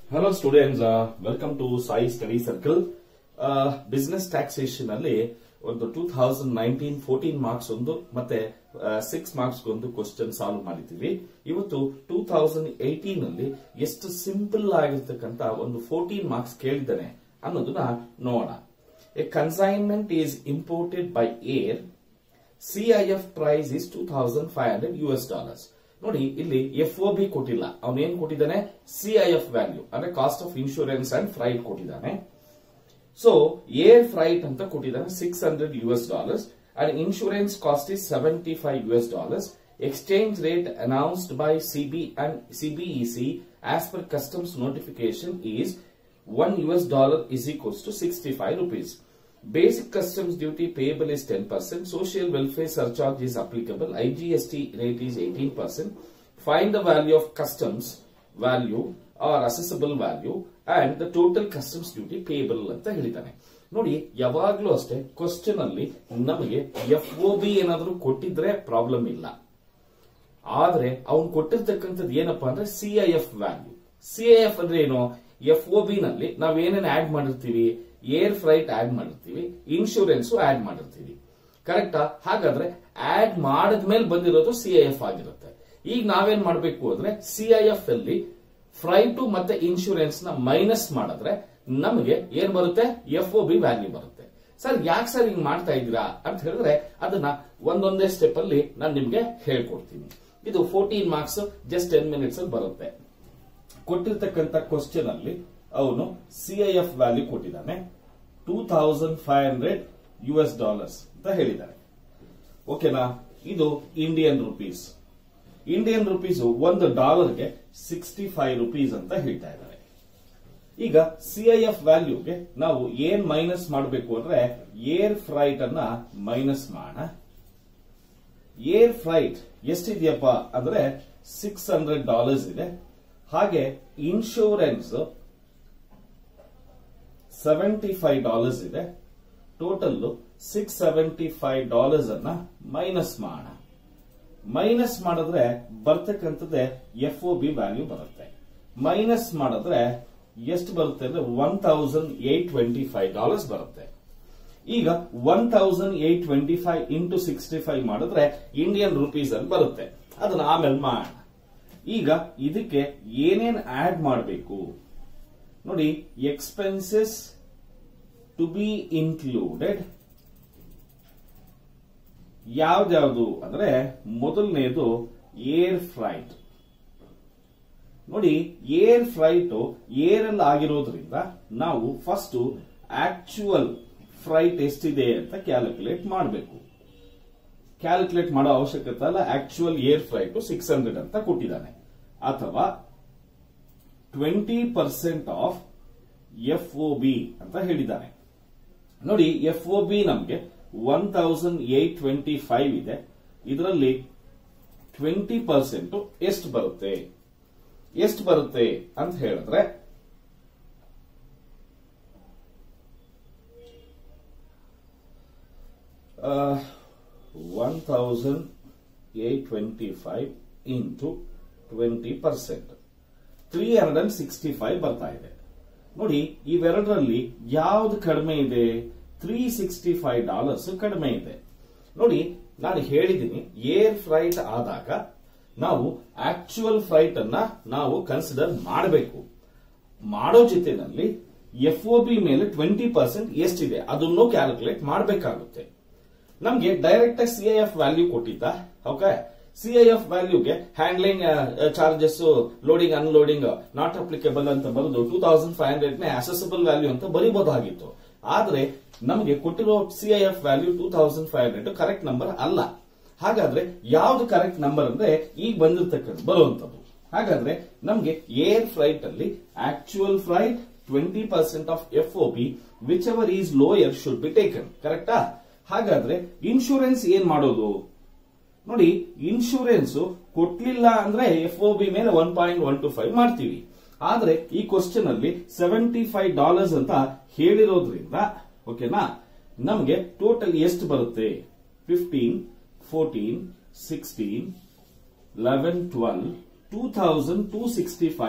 Hello students welcome to Sai study circle business taxation ಅಲ್ಲಿ ಒಂದು two thousand nineteen fourteen marks ಒಂದು ಮತ್ತೆ six marks ಒಂದು ಕ್ವಶನ್ ಸಾಲ್ವ್ ಮಾಡಿದ್ದೀವಿ ಇವತ್ತು ಟೂ ಥೌಸಂಡ್ ಏಟೀನ್ ಅಲ್ಲಿ ಎಷ್ಟು ಸಿಂಪಲ್ ಆಗಿರ್ತಕ್ಕಂತ ಒಂದು ಫೋರ್ಟೀನ್ ಮಾರ್ಕ್ಸ್ ಕೇಳಿದ್ದಾನೆ ಅನ್ನೋದನ್ನ ನೋಡೋಣ a consignment is imported by air CIF price is two thousand five hundred U S dollars ನೋಡಿ ಇಲ್ಲಿ ಎಫ್ ಒ ಬಿ ಕೊಟ್ಟಿಲ್ಲ ಅವನು ಏನ್ ಕೊಟ್ಟಿದ್ದಾನೆ ಸಿಐಎಫ್ ವ್ಯಾಲ್ಯೂ ಅಂದ್ರೆ cost of insurance and freight ಕೊಟ್ಟಿದ್ದಾನೆ ಸೊ ಏರ್ ಫ್ರೈಟ್ ಅಂತ ಕೊಟ್ಟಿದ್ದಾನೆ six hundred U S dollars and insurance cost is seventy five U S dollars exchange rate announced by CB and CBEC as per customs notification is one you S dollar is equals to sixty five rupees Basic customs duty payable is 10%. Social welfare surcharge is applicable. IGST rate is 18%. Find the value of customs value or assessable value and the total customs duty payable ಅಂತ ಹೇಳಿದ್ದಾನೆ ನೋಡಿ ಯಾವಾಗ್ಲೂ ಅಷ್ಟೇ question ಅಲ್ಲಿ ನಮಗೆ F O B ಏನಾದ್ರೂ ಕೊಟ್ಟಿದ್ರೆ problem ಇಲ್ಲ ಆದ್ರೆ ಅವ್ನು ಕೊಟ್ಟಿರ್ತಕ್ಕಂಥದ್ದು ಏನಪ್ಪಾ ಅಂದ್ರೆ ಸಿಐಎಫ್ ವ್ಯಾಲ್ಯೂ ಸಿಐಎಫ್ ಅಂದ್ರೆ ಏನು ಎಫ್ ಒ ಬಿ ನಲ್ಲಿ ನಾವ್ ಏನೇನು ಆಡ್ ಮಾಡಿರ್ತೀವಿ ಏರ್ ಫ್ರೈಟ್ ಆಡ್ ಮಾಡಿರ್ತೀವಿ ಇನ್ಶೂರೆನ್ಸ್ ಆಡ್ ಮಾಡಿರ್ತೀವಿ ಕರೆಕ್ಟಾ ಹಾಗಾದ್ರೆ ಆಡ್ ಮಾಡಿದ್ಮೇಲೆ ಬಂದಿರೋದು ಸಿಐಎಫ್ ಆಗಿರುತ್ತೆ ಈಗ ನಾವೇನ್ ಮಾಡಬೇಕು ಅಂದ್ರೆ ಸಿಐಎಫ್ ಅಲ್ಲಿ ಫ್ರೈಟು ಮತ್ತೆ ಇನ್ಶೂರೆನ್ಸ್ ನ ಮೈನಸ್ ಮಾಡಿದ್ರೆ ನಮಗೆ ಏನ್ ಬರುತ್ತೆ ಎಫ್ ಒ ಬಿ ವ್ಯಾಲ್ಯೂ ಬರುತ್ತೆ ಸರ್ ಯಾಕೆ ಸರ್ ಹಿಂಗ್ ಮಾಡ್ತಾ ಇದ್ದೀರಾ ಅಂತ ಹೇಳಿದ್ರೆ ಅದನ್ನ ಒಂದೊಂದೇ ಸ್ಟೆಪ್ ಅಲ್ಲಿ ನಾನು ನಿಮ್ಗೆ ಹೇಳ್ಕೊಡ್ತೀನಿ ಇದು fourteen marks just ten minutes ಅಲ್ಲಿ ಬರುತ್ತೆ ಕೊಟ್ಟಿರ್ತಕ್ಕಂಥ ಕ್ವಶನ್ ಅಲ್ಲಿ ಅವನು ಸಿಐಎಫ್ ವ್ಯಾಲ್ಯೂ ಕೊಟ್ಟಿದ್ದಾನೆ two thousand five hundred U S dollars ಅಂತ ಹೇಳಿದ್ದಾರೆ ಓಕೆನಾ ಇದು ಇಂಡಿಯನ್ ರುಪೀಸ್ ಇಂಡಿಯನ್ ರುಪೀಸ್ ಒಂದು ಡಾಲರ್ಗೆ ಸಿಕ್ಸ್ಟಿ ಫೈವ್ ರುಪೀಸ್ ಅಂತ ಹೇಳ್ತಾ ಇದ್ದಾರೆ ಈಗ ಸಿಐಎಫ್ ವ್ಯಾಲ್ಯೂಗೆ ನಾವು ಏನ್ ಮೈನಸ್ ಮಾಡಬೇಕು ಅಂದ್ರೆ ಏರ್ ಫ್ರೈಟ್ ಅನ್ನ ಮೈನಸ್ ಮಾಡೋಣ ಏರ್ ಫ್ರೈಟ್ ಎಷ್ಟಿದೆಯಪ್ಪ ಅಂದ್ರೆ ಸಿಕ್ಸ್ ಹಂಡ್ರೆಡ್ ಡಾಲರ್ಸ್ ಇದೆ ಹಾಗೆ ಇನ್ಶೂರೆನ್ಸ್ ಸೆವೆಂಟಿ ಫೈವ್ ಡಾಲರ್ಸ್ ಇದೆ total six seventy five dollars ಅನ್ನ ಮೈನಸ್ ಮಾಡೋಣ ಮೈನಸ್ ಮಾಡಿದ್ರೆ ಬರ್ತಕ್ಕಂಥದ್ದೇ ಎಫ್ ಒ ಬಿ ವ್ಯಾಲ್ಯೂ ಬರುತ್ತೆ ಮೈನಸ್ ಮಾಡಿದ್ರೆ ಎಷ್ಟು ಬರುತ್ತೆ ಅಂದ್ರೆ one thousand eight twenty five dollars ಬರುತ್ತೆ ಈಗ one thousand eight twenty five into sixty five ಮಾಡಿದ್ರೆ ಇಂಡಿಯನ್ ರುಪೀಸ್ ಅಲ್ಲಿ ಬರುತ್ತೆ ಅದನ್ನ ಆಮೇಲೆ ಮಾಡೋಣ ಈಗ ಇದಕ್ಕೆ ಏನೇನ್ ಆಡ್ ಮಾಡಬೇಕು ನೋಡಿ ಎಕ್ಸ್ಪೆನ್ಸಸ್ ಟು ಬಿ ಇನ್ಕ್ಲೂಡೆಡ್ ಯಾವ್ದ್ಯಾವ್ದು ಅಂದ್ರೆ ಮೊದಲನೇದು ಏರ್ ಫ್ರೈಟ್ ನೋಡಿ ಏರ್ ಫ್ರೈಟ್ ಏರ್ ಅಲ್ಲಿ ಆಗಿರೋದ್ರಿಂದ ನಾವು ಫಸ್ಟ್ ಆಕ್ಚುಯಲ್ ಫ್ರೈಟ್ ಎಷ್ಟಿದೆ ಅಂತ ಕ್ಯಾಲ್ಕುಲೇಟ್ ಮಾಡಬೇಕು ಕ್ಯಾಲ್ಕುಲೇಟ್ ಮಾಡೋ ಅವಶ್ಯಕತೆ ಅಲ್ಲ actual air freight six hundred ಅಂತ ಕೊಟ್ಟಿದ್ದಾನೆ ಅಥವಾ twenty percent of F O B ಅಂತ ಹೇಳಿದ್ದಾನೆ ನೋಡಿ ಎಫ್ ಒ ಬಿ ನಮಗೆ one thousand eight twenty five ಇದೆ ಇದರಲ್ಲಿ ಟ್ವೆಂಟಿ ಪರ್ಸೆಂಟ್ ಎಷ್ಟು ಬರುತ್ತೆ ಎಷ್ಟು ಬರುತ್ತೆ ಅಂತ ಹೇಳಿದ್ರೆ one thousand eight twenty five into twenty percent three hundred and sixty five ಬರ್ತಾ ಇದೆ ನೋಡಿ ಇವೆರಡರಲ್ಲಿ ಯಾವ್ದು ಕಡಿಮೆ ಇದೆ ತ್ರೀ ಸಿಕ್ಸ್ಟಿ ಫೈವ್ ಡಾಲರ್ಸ್ ಕಡಿಮೆ ಇದೆ ನೋಡಿ ನಾನು ಹೇಳಿದ್ದೀನಿ ಏರ್ ಫ್ರೈಟ್ ಆದಾಗ ನಾವು ಆಕ್ಚುಯಲ್ ಫ್ರೈಟ್ ಅನ್ನ ನಾವು ಕನ್ಸಿಡರ್ ಮಾಡಬೇಕು ಮಾಡೋ ಜೊತೆನಲ್ಲಿ ಎಫ್ ಒ ಬಿ ಮೇಲೆ ಟ್ವೆಂಟಿ ಪರ್ಸೆಂಟ್ ಎಷ್ಟಿದೆ ಅದನ್ನು ಕ್ಯಾಲ್ಕುಲೇಟ್ ಮಾಡಬೇಕಾಗುತ್ತೆ ನಮ್ಗೆ ಡೈರೆಕ್ಟ್ ಆಗಿ ಸಿಐಎಫ್ ವ್ಯಾಲ್ಯೂ ಕೊಟ್ಟಿದ್ದ ಓಕೆ ಸಿಐಎಫ್ ವ್ಯಾಲ್ಯೂಗೆ handling charges loading unloading not applicable ಅಂತ ಬರೆದು ಟೂ ತೌಸಂಡ್ ಫೈವ್ ಹಂಡ್ರೆಡ್ ನೇ ಅಸೆಸಬಲ್ ವ್ಯಾಲ್ಯೂ ಅಂತ ಬರೀಬಹುದಾಗಿತ್ತು ಆದ್ರೆ ನಮಗೆ ಕೊಟ್ಟಿರೋ CIF value two thousand five hundred correct number ಅಲ್ಲ ಹಾಗಾದ್ರೆ ಯಾವ್ದು ಕರೆಕ್ಟ್ ನಂಬರ್ ಅಂದ್ರೆ ಈಗ ಬಂದಿರತಕ್ಕಂಥ ಬರುವಂತದ್ದು ಹಾಗಾದ್ರೆ ನಮ್ಗೆ ಏರ್ ಫ್ಲೈಟ್ ಅಲ್ಲಿ actual flight twenty percent of F O B whichever is lower should be taken ಕರೆಕ್ಟಾ ಹಾಗಾದ್ರೆ ಇನ್ಶೂರೆನ್ಸ್ ಏನ್ ಮಾಡೋದು ನೋಡಿ ಇನ್ಶೂರೆನ್ಸ್ ಕೊಟ್ಲಿಲ್ಲ ಅಂದ್ರೆ ಎಫ್ ಒ ಬಿ ಮೇಲೆ one point one two five ಮಾಡ್ತೀವಿ ಆದ್ರೆ ಈ ಕ್ವಶನ್ ಅಲ್ಲಿ ಸೆವೆಂಟಿ ಫೈವ್ ಡಾಲರ್ಸ್ ಅಂತ ಹೇಳಿರೋದ್ರಿಂದ ಓಕೆನಾ ನಮಗೆ ಟೋಟಲ್ ಎಷ್ಟು ಬರುತ್ತೆ fifteen fourteen sixteen eleven twelve two thousand two sixty five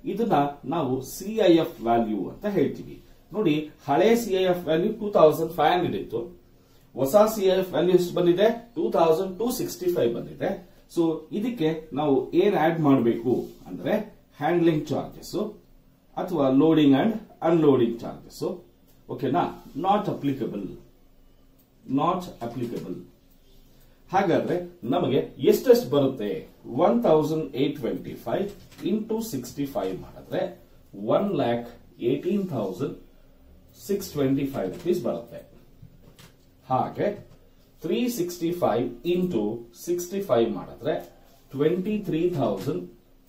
ಇದನ್ನ ನಾವು ಸಿಐಎಫ್ ವ್ಯಾಲ್ಯೂ ಅಂತ ಹೇಳ್ತೀವಿ ನೋಡಿ ಹಳೆ CIF value two thousand five hundred ಇತ್ತು ಹೊಸ ಸಿಐಎಫ್ ವ್ಯಾಲ್ಯೂ ಎಷ್ಟು ಬಂದಿದೆ two thousand two sixty five ಬಂದಿದೆ ಸೊ ಇದಕ್ಕೆ ನಾವು ಏನ್ ಆಡ್ ಮಾಡಬೇಕು ಅಂದ್ರೆ ಹ್ಯಾಂಡ್ಲಿಂಗ್ ಚಾರ್ಜಸ್ ಅಥವಾ ಲೋಡಿಂಗ್ ಅಂಡ್ ಅನ್ಲೋಡಿಂಗ್ ಚಾರ್ಜಸ್ ಓಕೆನಾ ನಾಟ್ ಅಪ್ಲಿಕಬಲ್ ನಾಟ್ ಅಪ್ಲಿಕಬಲ್ ಹಾಗಾದ್ರೆ ನಮಗೆ ಎಷ್ಟೆಷ್ಟು ಬರುತ್ತೆ one thousand eight twenty five into sixty five ಮಾಡಿದ್ರೆ one lakh eighteen thousand six twenty five rupees ಬರುತ್ತೆ ಹಾಗೆ three sixty five into sixty five ಮಾಡಿದ್ರೆ twenty three thousand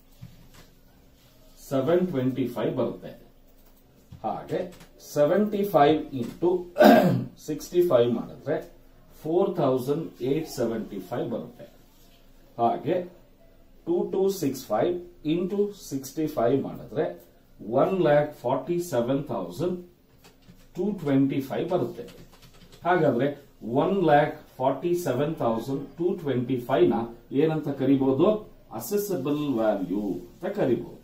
seven twenty five ಬರುತ್ತೆ ಹಾಗೆ seventy five into sixty five ಮಾಡಿದ್ರೆ four thousand eight seventy five ಬರುತ್ತೆ ಹಾಗೆ two two six five into sixty five ಮಾಡಿದ್ರೆ one lakh forty seven thousand two twenty five ಬರುತ್ತೆ ಹಾಗಾದ್ರೆ one lakh forty seven thousand two twenty five ನ ಏನಂತ ಕರಿಬಹುದು assessable value ಅಂತ ಕರಿಬಹುದು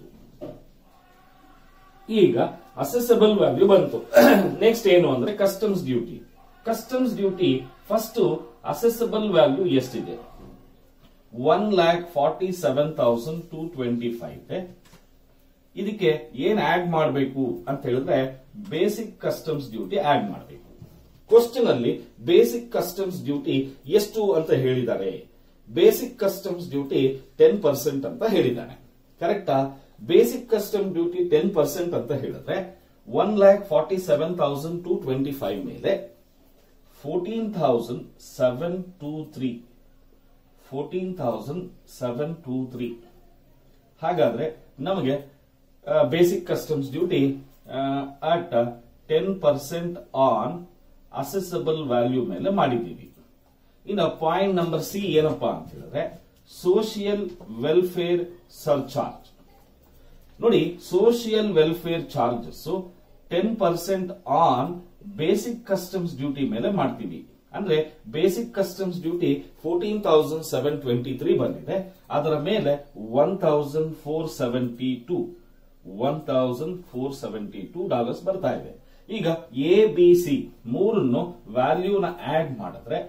ಈಗ ಅಸೆಸಬಲ್ ವ್ಯಾಲ್ಯೂ ಬಂತು ನೆಕ್ಸ್ಟ್ ಏನು ಅಂದ್ರೆ customs duty customs duty first assessable value ಎಷ್ಟಿದೆ one lakh forty seven thousand two twenty five ಇದಕ್ಕೆ ಏನ್ ಆಡ್ ಮಾಡಬೇಕು ಅಂತ ಹೇಳಿದ್ರೆ ಬೇಸಿಕ್ ಕಸ್ಟಮ್ಸ್ ಡ್ಯೂಟಿ ಆಡ್ ಮಾಡಬೇಕು ಕ್ವಶನ್ ಅಲ್ಲಿ ಬೇಸಿಕ್ ಕಸ್ಟಮ್ಸ್ ಡ್ಯೂಟಿ ಎಷ್ಟು ಅಂತ ಹೇಳಿದ್ದಾರೆ basic customs duty ten percent ಅಂತ ಹೇಳಿದ್ದಾನೆ ಕರೆಕ್ಟಾ basic custom duty ten percent ಅಂತ ಹೇಳಿದ್ರೆ one lakh forty seven thousand two twenty five ಮೇಲೆ fourteen thousand seven two three fourteen thousand seven two three ಹಾಗಾದ್ರೆ ನಮಗೆ basic customs duty at ten percent on assessable value ಮೇಲೆ ಮಾಡಿದ್ದೀವಿ ಇನ್ನು point number C ಏನಪ್ಪಾ ಅಂತ ಹೇಳಿದ್ರೆ ಸೋಷಿಯಲ್ ವೆಲ್ಫೇರ್ ಸರ್ಚಾರ್ಜ್ ನೋಡಿ social welfare charges ten percent on basic customs duty ಮೇಲೆ ಮಾಡ್ತೀವಿ ಅಂದ್ರೆ basic customs duty fourteen thousand seven twenty three ಬಂದಿದೆ ಅದರ ಮೇಲೆ one thousand four seventy two one thousand four seventy two dollars ಬರ್ತಾ ಇದೆ ಈಗ ಎ ಬಿ ಸಿ ಮೂರನ್ನು ವ್ಯಾಲ್ಯೂನ ಆಡ್ ಮಾಡಿದ್ರೆ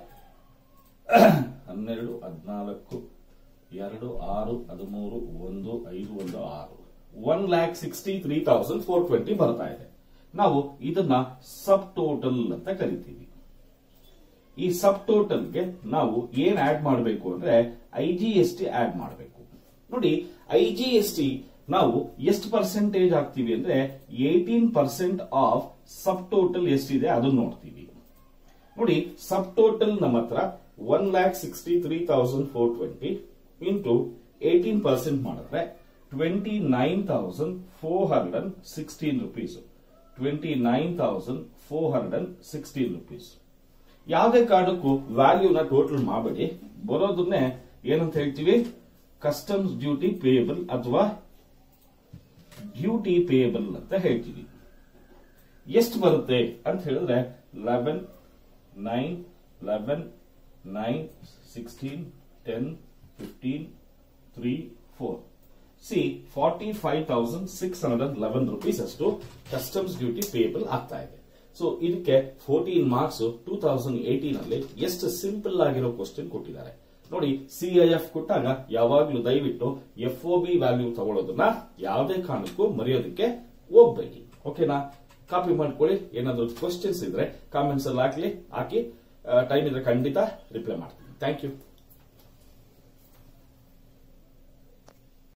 ಹನ್ನೆರಡು ಹದಿನಾಲ್ಕು ಎರಡು ಆರು ಹದಿಮೂರು ಒಂದು ಐದು ಒಂದು ಆರು one lakh sixty three thousand four twenty ಬರ್ತಾ ಇದೆ ನಾವು ಇದನ್ನ ಸಬ್ ಟೋಟಲ್ ಅಂತ ಕರಿತೀವಿ ಈ ಸಬ್ ಟೋಟಲ್ಗೆ ನಾವು ಏನ್ ಆಡ್ ಮಾಡಬೇಕು ಅಂದ್ರೆ I G S T add ಮಾಡಬೇಕು ನೋಡಿ ಐ ಜಿ ಎಸ್ ಟಿ ನಾವು ಎಷ್ಟು ಪರ್ಸೆಂಟೇಜ್ ಆಗ್ತೀವಿ ಅಂದ್ರೆ eighteen percent of subtotal ಎಷ್ಟಿದೆ ಅದನ್ನ ನೋಡ್ತೀವಿ ನೋಡಿ ಸಬ್ ಟೋಟಲ್ ನಮ್ಮ ಹತ್ರ one lakh sixty three thousand four twenty into eighteen percent ಮಾಡಿದ್ರೆ twenty nine thousand four hundred sixteen rupees twenty nine thousand four hundred sixteen rupees ಯಾವುದೇ ಕಾರಣಕ್ಕೂ ವ್ಯಾಲ್ಯೂನ ಟೋಟಲ್ ಮಾಡಬೇಡಿ ಬರೋದನ್ನೇ ಏನಂತ ಹೇಳ್ತೀವಿ ಕಸ್ಟಮ್ಸ್ ಡ್ಯೂಟಿ ಪೇಯಬಲ್ ಅಥವಾ ಡ್ಯೂಟಿ ಪೇಯಬಲ್ ಅಂತ ಹೇಳ್ತೀವಿ ಎಷ್ಟು ಬರುತ್ತೆ ಅಂತ ಹೇಳಿದ್ರೆ eleven nine eleven nine sixteen ten fifteen three four C forty five thousand six hundred eleven rupees ಅಷ್ಟು ಕಸ್ಟಮ್ಸ್ ಡ್ಯೂಟಿ ಪೇಯಬಲ್ ಆಗ್ತಾ ಇದೆ ಸೊ ಇದಕ್ಕೆ fourteen marks two thousand eighteen ಅಲ್ಲಿ ಎಷ್ಟು ಸಿಂಪಲ್ ಆಗಿರೋ ಕ್ವಶನ್ ಕೊಟ್ಟಿದ್ದಾರೆ ನೋಡಿ ಸಿಐಎಫ್ ಕೊಟ್ಟಾಗ ಯಾವಾಗ್ಲೂ ದಯವಿಟ್ಟು ಎಫ್ ಒ ಬಿ ವ್ಯಾಲ್ಯೂ ತಗೊಳ್ಳೋದನ್ನ ಯಾವುದೇ ಕಾರಣಕ್ಕೂ ಮರೆಯೋದಕ್ಕೆ ಹೋಗ್ಬೇಡಿ ಓಕೆನಾ ಕಾಪಿ ಮಾಡ್ಕೊಳ್ಳಿ ಏನಾದ್ರು ಕ್ವಶನ್ಸ್ ಇದ್ರೆ ಕಾಮೆಂಟ್ಸ್ ಅಲ್ಲಿ ಹಾಕ್ಲಿ ಹಾಕಿ ಟೈಮ್ ಇದ್ರೆ ಖಂಡಿತ ರಿಪ್ಲೈ ಮಾಡ್ತೀನಿ ಥ್ಯಾಂಕ್ ಯು